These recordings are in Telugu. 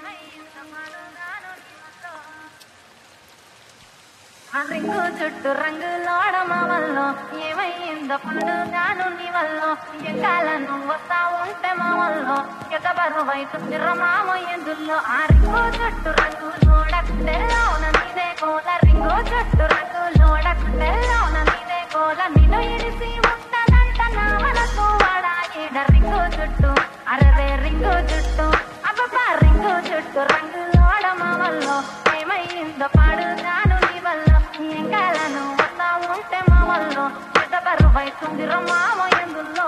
ఆ రింగు చుట్టూ రంగులోడమ వల్ల ఏమైందో పండుగాను నీ వల్ల ఎక్కాలను వస్తా ఉంటే మా వల్ల ఎగబరు వైతుంది రమామ ఎందుల్లో ఆ రింగు చుట్టూ రంగులోడకుండెల్లోన నీదే కోల రింగు చుట్టూ రంగులోడకుండెల్లోన నీదే కోల నిన్ను ఇడిసి ఉంటదంట నా మనసు వాడా ఈడ రింగు చుట్టూ అరరే రింగు చుట్టూ అబ్బబ్బా రింగు చుట్టూ రంగులోడమ వల్ల ఏమైందో పాడుగాను నీ వల్ల ఎంకాలను వస్తా ఉంటే మా వల్ల పెద్ద బరువు అవుతుంది రమామ ఎందుల్లో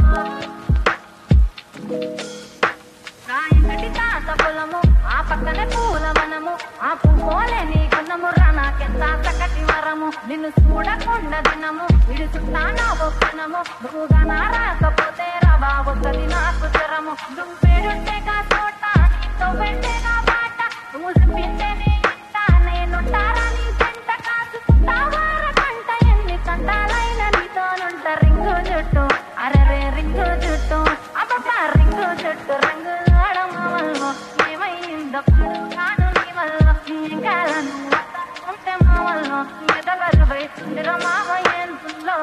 రాయంగటి తాత పొలము ఆ పక్కనే పూల వనము ఆ పువ్వులే నీ గుణము రా నాకెంత చక్కటి వరము నిన్ను చూడకుండా దినము విడుచుతానా ఒక్కనము నువ్వుగా నా రాకపోతే రవా వస్తుంది నాకు జ్వరము నువ్వు పేరుంటేగా చోట నీతో పెట్టేగా పాట నువ్వు చెప్పిందే నీ ఇంట నేనుంటారా నీ జంట కాచుకుంటావార కంట ఎన్ని కంటాలైన నీతోనుంట రింగు జుట్టు అరరే రింగు జుట్టు అబ్బబ్బా రింగు జుట్టు రంగు వల్ల ఏమైందో కాను నీ వల్ల కాలను ఉంటే మా వల్ల ఎదగరు వయసు మామ ఎంతుందో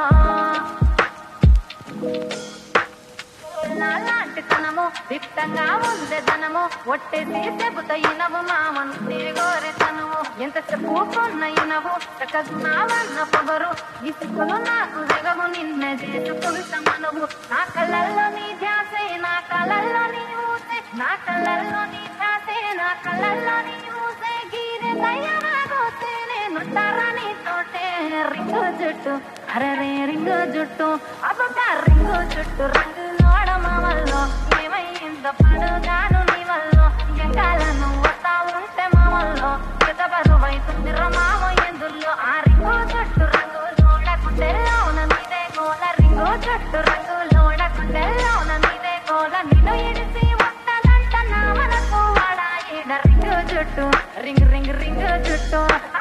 నాలాంటి తనము దిట్టంగా ఉందే ధనము ఒట్టేసి చెబుతయినవు మామను గోరెతనము ఎంత చెప్పుకున్న ఇనవు చక్కగున్నావన్న పొగరు ఇసుకులు నాకు దిగము నిన్న చేసుకుంటామనువు నా కళ్ళల్లో నీ ధ్యాసే నా కళ్ళల్లో నీ ఊసే నా కళ్ళల్లో నీ ధ్యాసే నా కళ్ళల్లో నీ ఊసే గీరె దయ్యమాగోసే నేను తరని తోటే రింగు జుట్టు అరరే రింగు జుట్టు అబ్బా రింగు జుట్టు రంగు నోడమ వల్ల ఏమైందో పడుగాను నీ వల్ల ఎంకాలను వస్తా ఉంటే మా వల్ల ఎదబరు వైతుంది రమామ ఎందుల్లో ఆ రింగు జుట్టు రంగు నోడకుండెల్లోన నీదే గోల రింగు జుట్టు రంగు నోడకుండెల్లోన నీదే గోల నిన్ను ఇడిసి ఉంటదంట నా మనసు వాడా ఈడ రింగు జుట్టు రింగ్ రింగ్ రింగ్ జుట్టు